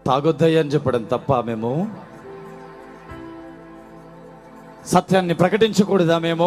తాగొద్దయ్య అని చెప్పడం తప్ప మేము సత్యాన్ని ప్రకటించకూడదా మేము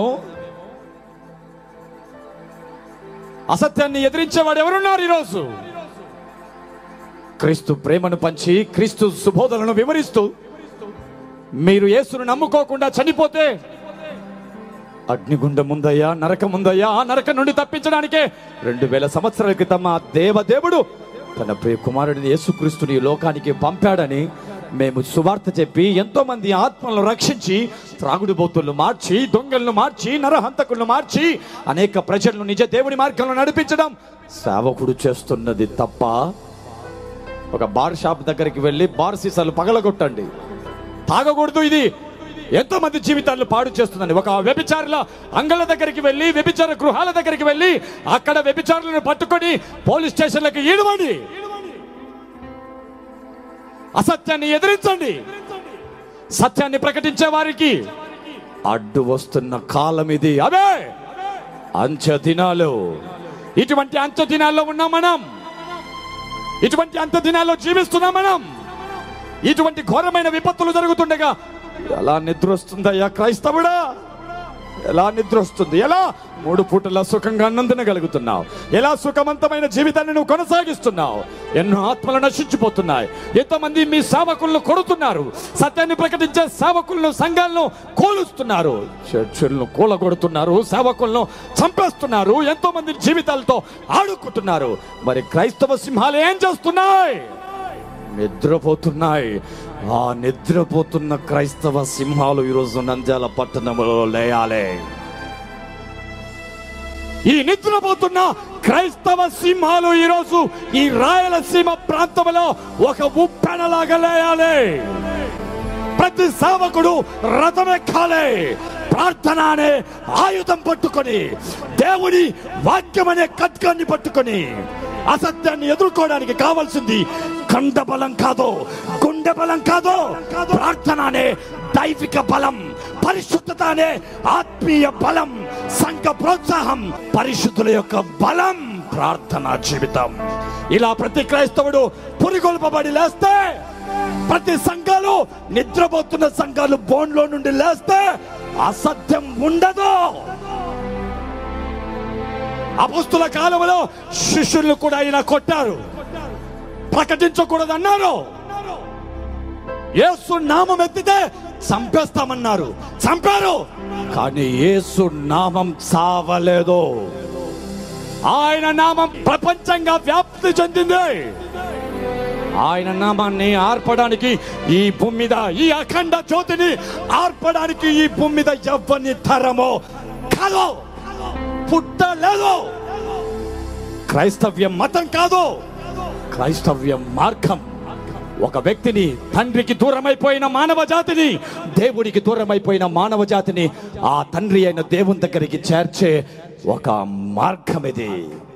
అసత్యాన్ని ఎదిరించేవాడు ఎవరున్నారు ఈరోజు క్రీస్తు ప్రేమను పంచి క్రీస్తు సుబోధనను వివరిస్తూ మీరు యేసును నమ్ముకోకుండా చనిపోతే అగ్నిగుండం ఉందయ్యా నరకం ఉందయ్యా ఆ నరకం నుండి తప్పించడానికే రెండు వేల సంవత్సరాల క్రితం ఆ దేవదేవుడు తన ప్రియ కుమారుడిని యేసుక్రీస్తుని ఈ లోకానికి పంపాడని మేము సువార్త చెప్పి ఎంతో మంది ఆత్మలను రక్షించి త్రాగుడు బోతులను మార్చి దొంగలను మార్చి నరహంతకులను మార్చి అనేక ప్రజలను నిజ దేవుని మార్గంలో నడిపించడం సేవకుడు చేస్తున్నది తప్ప ఒక బార్ షాప్ దగ్గరికి వెళ్ళి బార్ సీసాలు పగలగొట్టండి తాగకూడదు ఇది ఎంతో మంది జీవితాలను పాడు చేస్తుందండి ఒక వ్యభిచారుల అంగళ్ళ దగ్గరికి వెళ్ళి వ్యభిచార గృహాల దగ్గరికి వెళ్ళి అక్కడ వ్యభిచారులను పట్టుకొని పోలీస్ స్టేషన్లకు ఈడవండి అసత్యాన్ని ఎదిరించండి సత్యాన్ని ప్రకటించే వారికి అడ్డు వస్తున్న కాలం ఇది అవే అంచె దినాలు ఇటువంటి అంచె దినాల్లో ఉన్నాం మనం ఇటువంటి అంత దినాల్లో జీవిస్తున్నాం మనం ఇటువంటి ఘోరమైన విపత్తులు జరుగుతుండగా ఎలా నిద్ర వస్తుందయ్యా క్రైస్తవుడా ఎలా నిద్ర వస్తుంది ఎలా మూడు పూటల సుఖంగా ఆనందనగలుగుతున్నావు ఎలా సుఖవంతమైన జీవితాన్ని నువ్వు కొనసాగిస్తున్నావు ఎన్నో ఆత్మలు నశించిపోతున్నాయి ఎంతమంది మీ సేవకులను కొడుతున్నారు సత్యాన్ని ప్రకటించే సేవకులను సంఘాలను కూలుస్తున్నారు చర్చలను కూలగొడుతున్నారు సేవకులను చంపేస్తున్నారు ఎంతో మంది జీవితాలతో ఆడుకుంటున్నారు మరి క్రైస్తవ సింహాలు ఏం చేస్తున్నాయి నిద్రపోతున్నాయి ఆ నిద్రపోతున్న క్రైస్తవ సింహాలు ఈరోజు నంద్యాల పట్టణంలో లేయాలి ఈ నిద్రపోతున్న క్రైస్తవ సింహాలు ఈరోజు ఈ రాయలసీమ ప్రాంతంలో ఒక ఉప్పెనలాగా లేయాలి ప్రతి సేవకుడు రథమెక్కాలి ప్రార్థన అనే ఆయుధం పట్టుకొని దేవుని వాక్యం అనే ఖడ్గాన్ని పట్టుకొని అసత్యాన్ని ఎదుర్కోవడానికి కావాల్సింది కండ బలం కాదు గుండె బలం కాదు ప్రార్థన అనే దైవిక బలం పరిశుద్ధత అనే ఆత్మీయ బలం సంఘ ప్రోత్సాహం పరిశుద్ధుల యొక్క బలం ప్రార్థనా జీవితం ఇలా ప్రతి క్రైస్తవుడు పురిగొల్పబడి లేస్తే ప్రతి సంఘాలు నిద్రపోతున్న సంఘాలు బోన్లో నుండి లేస్తే అసత్యం ఉండదు అపుస్తుల కాలంలో శిష్యులను కూడా ఆయన కొట్టారు ప్రకటించకూడదు అన్నారు యేసు నామం ఎత్తితే చంపేస్తామన్నారు చంపారు కానీ యేసు నామం చావలేదు ఆయన నామం ప్రపంచంగా వ్యాప్తి చెందింది ఆయన నామాన్ని ఆర్పడానికి ఈ భూమి మీద ఈ అఖండ జ్యోతిని ఆర్పడానికి ఈ భూమి మీద ఎవ్వని తరమో కాదు పుట్టలేదు క్రైస్తవ్యం మతం కాదు క్రైస్తవ్యం మార్గం ఒక వ్యక్తిని తండ్రికి దూరమైపోయిన మానవ జాతిని దేవుడికి దూరమైపోయిన మానవ జాతిని ఆ తండ్రి అయిన దేవుని దగ్గరికి చేర్చే ఒక మార్గం ఇది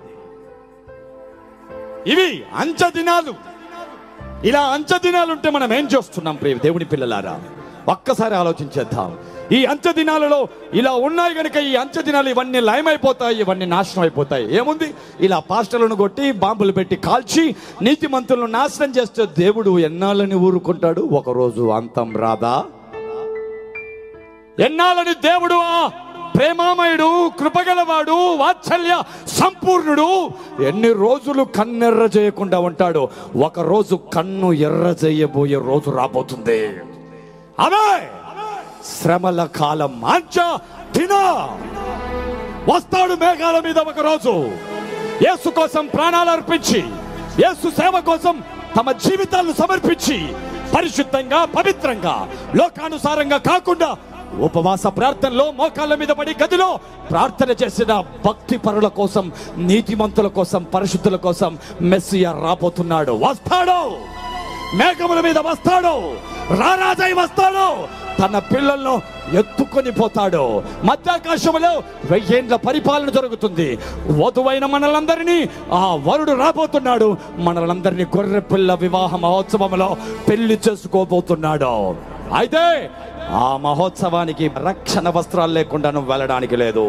ఇవి అంచ దినాలు ఇలా అంచ దినాలు ఉంటే మనం ఏం చేస్తున్నాం ప్రియ దేవుని పిల్లలారా ఒక్కసారి ఆలోచించేద్దాం ఈ అంచె దినాలలో ఇలా ఉన్నాయి కనుక ఈ అంచె దినాలు ఇవన్నీ లయమైపోతాయి ఇవన్నీ నాశనం అయిపోతాయి ఏముంది ఇలా పాస్టర్లను కొట్టి బాంబులు పెట్టి కాల్చి నీతిమంతులను నాశనం చేస్తే దేవుడు ఎన్నాళ్ళని ఊరుకుంటాడు ఒకరోజు అంతం రాదా ఎన్నాళ్ళని దేవుడు ఆ ప్రేమామయుడు కృపగలవాడు వాత్సల్య సంపూర్ణుడు ఎన్ని రోజులు కన్నెర్ర చేయకుండా ఉంటాడు ఒక రోజు కన్ను ఎర్ర చేయబోయే రోజు రాబోతుంది అవే శ్రమల కాలం మంచ దిన వస్తాడు మేఘాల మీద ఒక రోజు యేసు కోసం ప్రాణాలు అర్పించి యేసు సేవ కోసం తమ జీవితాలను సమర్పించి పరిశుద్ధంగా పవిత్రంగా లోకానుసారంగా కాకుండా ఉపవాస ప్రార్థనలో మోకాళ్ళ మీద పడి గదిలో ప్రార్థన చేసిన భక్తి పరుల కోసం నీతిమంతుల కోసం పరిశుద్ధుల కోసం మెస్సియా రాబోతున్నాడు వస్తాడు మేఘముల మీద వస్తాడు రారాజై వస్తాడు తన పిల్లలను ఎత్తుకొని పోతాడు మధ్యాకాశంలో వెయ్యేండ్ల పరిపాలన జరుగుతుంది వధువైన మనలందరినీ ఆ వరుడు రాబోతున్నాడు మనలందరినీ గొర్రె పిల్ల వివాహ మహోత్సవంలో పెళ్లి చేసుకోబోతున్నాడు అయితే ఆ మహోత్సవానికి రక్షణ వస్త్రాలు లేకుండా నువ్వు వెళ్ళడానికి లేదు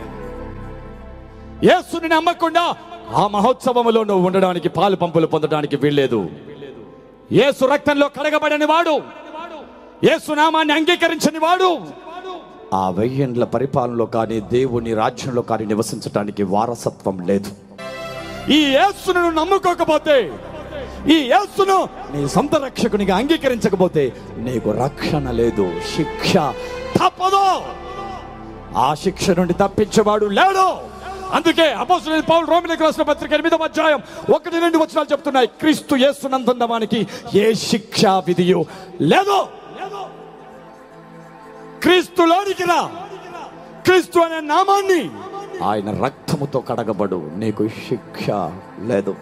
యేసుని నమ్మకుండా ఆ మహోత్సవంలో నువ్వు ఉండడానికి పాలు పంపులు పొందడానికి వీల్లేదు యేసు రక్తంలో కడగబడని వాడు యేసు నామాన్ని అంగీకరించని వాడు ఆ వెయ్యేండ్ల పరిపాలనలో కానీ దేవుని రాజ్యంలో కానీ నివసించడానికి వారసత్వం లేదు ఈ యేసును నువ్వు నమ్ముకోకపోతే ఈ యేసును నీ సొంత రక్షకునిగా అంగీకరించకపోతే నీకు రక్షణ లేదు శిక్ష తప్పదు ఆ శిక్ష నుండి తప్పించేవాడు లేడు అందుకే అపోస్తులైన పౌలు రోమిలకు రాసిన పత్రిక ఎనిమిదవ అధ్యాయం ఒకటి రెండు వచనాలు చెప్తున్నాయి క్రీస్తు యేసునందున్నవానికి ఏ శిక్ష విధియు లేదు క్రీస్తులోనికి రా క్రీస్తు అనే నామాన్ని ఆయన రక్తముతో కడగబడు నీకు శిక్ష లేదు